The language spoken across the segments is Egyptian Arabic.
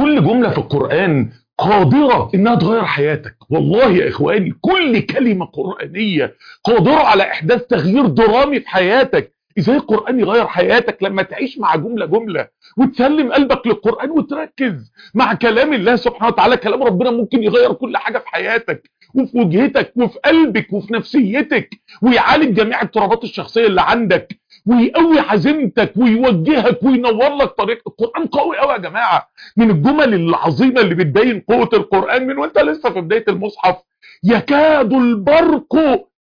كل جملة في القرآن قادرة انها تغير حياتك والله يا اخواني كل كلمة قرآنية قادرة على احداث تغيير درامي في حياتك ازاي القرآن يغير حياتك لما تعيش مع جملة جملة وتسلم قلبك للقرآن وتركز مع كلام الله سبحانه وتعالى كلام ربنا ممكن يغير كل حاجة في حياتك وفي وجهتك وفي قلبك وفي نفسيتك ويعالج جميع اضطرابات الشخصية اللي عندك ويقوي عزيمتك ويوجهك وينور لك طريق القرآن قوي قوي يا جماعة من الجمل العظيمة اللي بتبين قوة القرآن من وانت لسه في بداية المصحف يكاد البرق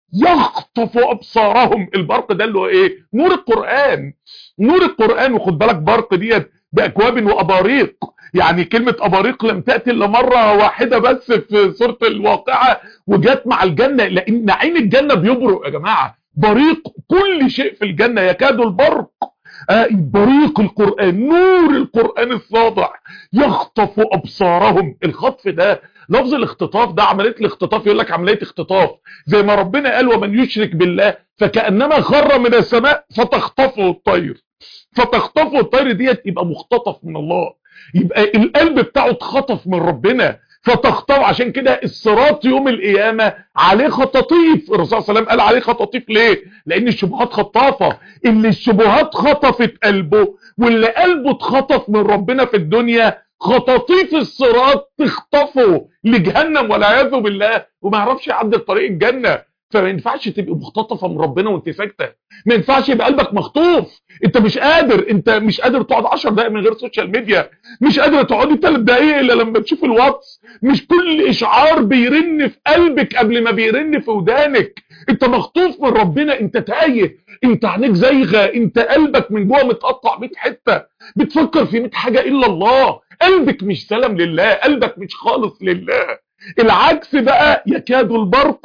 يخطف ابصارهم البرق ده اللي هو ايه نور القرآن نور القرآن وخد بالك برق ديت باكواب واباريق يعني كلمة اباريق لم تأتي الا مرة واحدة بس في سورة الواقعة وجت مع الجنة لان عين الجنة بيبرق يا جماعة بريق كل شيء في الجنة يكاد البرق آه بريق القرآن نور القرآن الساطع يخطف أبصارهم الخطف ده لفظ الاختطاف ده عملية الاختطاف يقول لك عملية اختطاف زي ما ربنا قال ومن يشرك بالله فكأنما خر من السماء فتخطفه الطير فتخطفه الطير ديت يبقى مختطف من الله يبقى القلب بتاعه اتخطف من ربنا فتخطف عشان كده الصراط يوم القيامة عليه خطاطيف الرسول صلى الله عليه وسلم قال عليه خطاطيف ليه لان الشبهات خطافة اللي الشبهات خطفت قلبه واللي قلبه اتخطف من ربنا في الدنيا خطاطيف الصراط تخطفه لجهنم والعياذ بالله وما يعرفش يعدي طريق الجنة فما ينفعش تبقى مختطفه من ربنا وانت ساكته ما ينفعش يبقى قلبك مخطوف انت مش قادر انت مش قادر تقعد 10 دقائق من غير سوشيال ميديا مش قادر تقعدي 3 دقائق الا لما تشوف الواتس مش كل اشعار بيرن في قلبك قبل ما بيرن في ودانك انت مخطوف من ربنا انت تايه انت عينيك زايغه انت قلبك من جوه متقطع 100 حته بتفكر في 100 حاجه الا الله قلبك مش سلام لله قلبك مش خالص لله العكس بقى يكاد البرق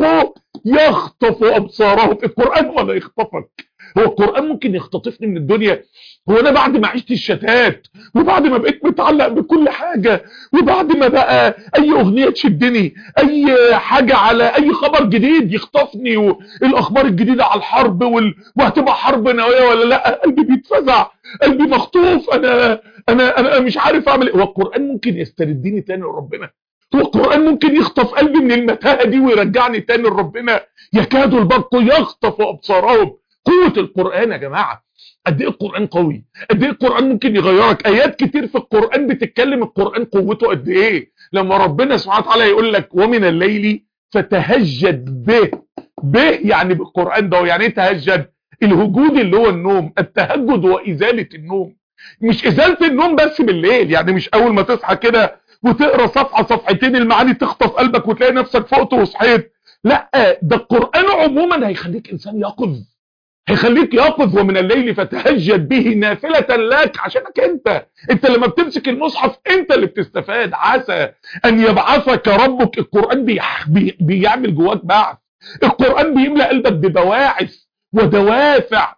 يخطف ابصارهم القرآن ولا يخطفك هو القرآن ممكن يختطفني من الدنيا هو انا بعد ما عشت الشتات وبعد ما بقيت متعلق بكل حاجة وبعد ما بقى اي اغنية تشدني اي حاجة على اي خبر جديد يخطفني والاخبار الجديدة على الحرب وال... وهتبقى حرب نووية ولا لا قلبي بيتفزع قلبي مخطوف انا انا انا مش عارف اعمل ايه هو القرآن ممكن يستردني تاني لربنا هو القرآن ممكن يخطف قلبي من المتاهة دي ويرجعني تاني لربنا يكاد البرق يخطف أبصارهم قوة القرآن يا جماعة قد ايه القرآن قوي قد ايه القرآن ممكن يغيرك ايات كتير في القرآن بتتكلم القرآن قوته قد ايه لما ربنا سبحانه وتعالى يقول لك ومن الليل فتهجد به به يعني بالقرآن ده يعني ايه تهجد الهجود اللي هو النوم التهجد هو ازالة النوم مش ازالة النوم بس بالليل يعني مش اول ما تصحى كده وتقرا صفحه صفحتين المعاني تخطف قلبك وتلاقي نفسك فقت وصحيت لا ده القران عموما هيخليك انسان يقظ هيخليك يقظ ومن الليل فتهجد به نافله لك عشانك انت انت لما بتمسك المصحف انت اللي بتستفاد عسى ان يبعثك ربك القران بي بي بيعمل جواك بعث القران بيملى قلبك ببواعث ودوافع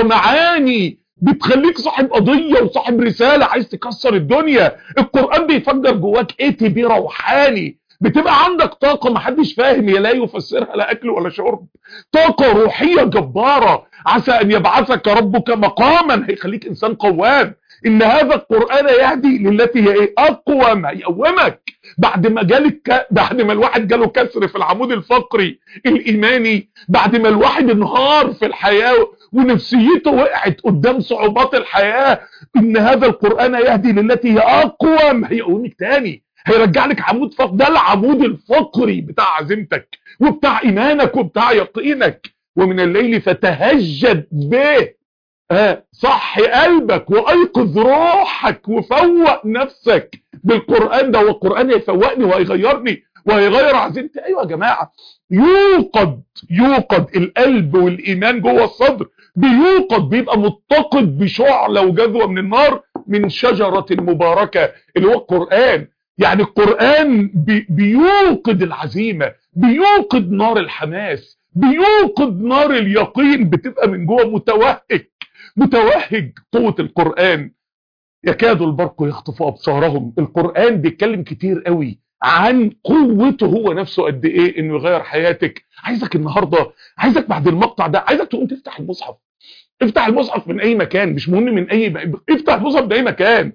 ومعاني بتخليك صاحب قضية وصاحب رسالة عايز تكسر الدنيا القرآن بيفجر جواك ايه تي بي روحاني بتبقى عندك طاقة محدش فاهم يا لا يفسرها لا أكل ولا شرب طاقة روحية جبارة عسى أن يبعثك ربك مقاما هيخليك إنسان قوام إن هذا القرآن يهدي للتي هي إيه أقوم هيقومك بعد ما جالك بعد ما الواحد جاله كسر في العمود الفقري الإيماني بعد ما الواحد انهار في الحياة ونفسيته وقعت قدام صعوبات الحياة ان هذا القرآن يهدي للتي هي اقوم هيقومك تاني هيرجع لك عمود فقر ده العمود الفقري بتاع عزيمتك وبتاع ايمانك وبتاع يقينك ومن الليل فتهجد به آه صح قلبك وايقظ روحك وفوق نفسك بالقرآن ده والقرآن هيفوقني وهيغيرني وهيغير عزيمتي ايوه يا جماعة يوقد يوقد القلب والايمان جوه الصدر بيوقد بيبقى متقد بشعلة وجذوة من النار من شجرة مباركة اللي هو القرآن يعني القرآن بي بيوقد العزيمة بيوقد نار الحماس بيوقد نار اليقين بتبقى من جوه متوهج متوهج قوة القرآن يكاد البرق يخطف أبصارهم القرآن بيتكلم كتير قوي عن قوته هو نفسه قد ايه انه يغير حياتك عايزك النهاردة عايزك بعد المقطع ده عايزك تقوم تفتح المصحف افتح المصحف من اي مكان مش مهم من اي ب... افتح المصحف من اي مكان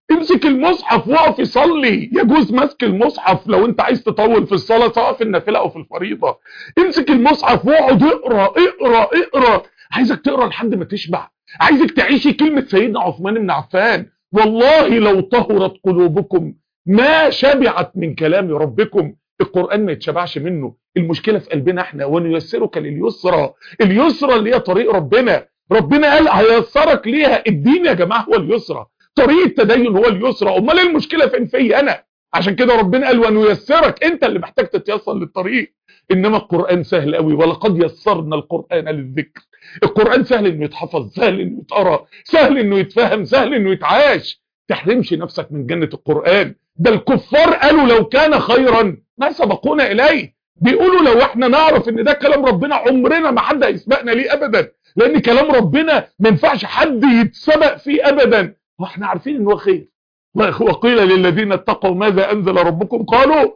امسك المصحف واقف يصلي يجوز مسك المصحف لو انت عايز تطول في الصلاة سواء في النافلة او في الفريضة امسك المصحف واقعد اقرا اقرا اقرا عايزك تقرا لحد ما تشبع عايزك تعيشي كلمة سيدنا عثمان بن عفان والله لو طهرت قلوبكم ما شبعت من كلام ربكم القرآن ما يتشبعش منه المشكلة في قلبنا احنا ونيسرك لليسرى اليسرى اللي هي طريق ربنا ربنا قال هيسرك ليها الدين يا جماعة هو اليسرى طريق التدين هو اليسرى امال المشكلة فين في انا عشان كده ربنا قال ونيسرك انت اللي محتاج تتيسر للطريق انما القرآن سهل قوي ولقد يسرنا القرآن للذكر القرآن سهل انه يتحفظ سهل انه يتقرا سهل انه يتفهم سهل انه يتعاش تحرمش نفسك من جنة القرآن ده الكفار قالوا لو كان خيرا ما سبقونا اليه بيقولوا لو احنا نعرف ان ده كلام ربنا عمرنا ما حد هيسبقنا ليه ابدا لان كلام ربنا ما ينفعش حد يتسبق فيه ابدا واحنا عارفين ان هو خير وقيل للذين اتقوا ماذا انزل ربكم قالوا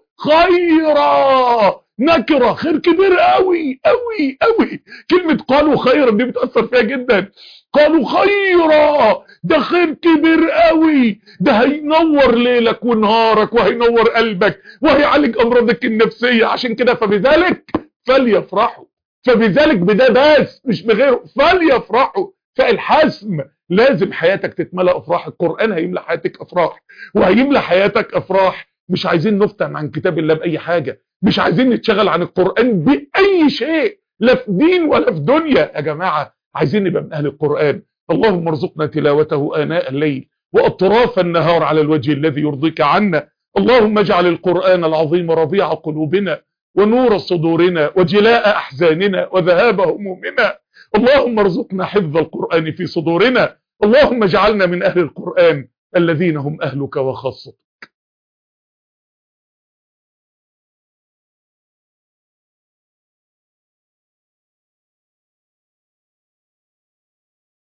خيرا نكره خير كبير قوي قوي قوي كلمه قالوا خيرا دي بتاثر فيها جدا قالوا خيرا ده خير كبير قوي ده هينور ليلك ونهارك وهينور قلبك وهيعالج امراضك النفسيه عشان كده فبذلك فليفرحوا فبذلك بده بس مش بغيره فليفرحوا فالحسم لازم حياتك تتملى افراح القران هيملى حياتك افراح وهيملى حياتك افراح مش عايزين نفتن عن كتاب الله باي حاجه مش عايزين نتشغل عن القران باي شيء لا في دين ولا في دنيا يا جماعه عايزين نبقى من اهل القران اللهم ارزقنا تلاوته اناء الليل واطراف النهار على الوجه الذي يرضيك عنا اللهم اجعل القران العظيم ربيع قلوبنا ونور صدورنا وجلاء احزاننا وذهاب همومنا اللهم ارزقنا حفظ القرآن في صدورنا اللهم اجعلنا من أهل القرآن الذين هم أهلك وخاصتك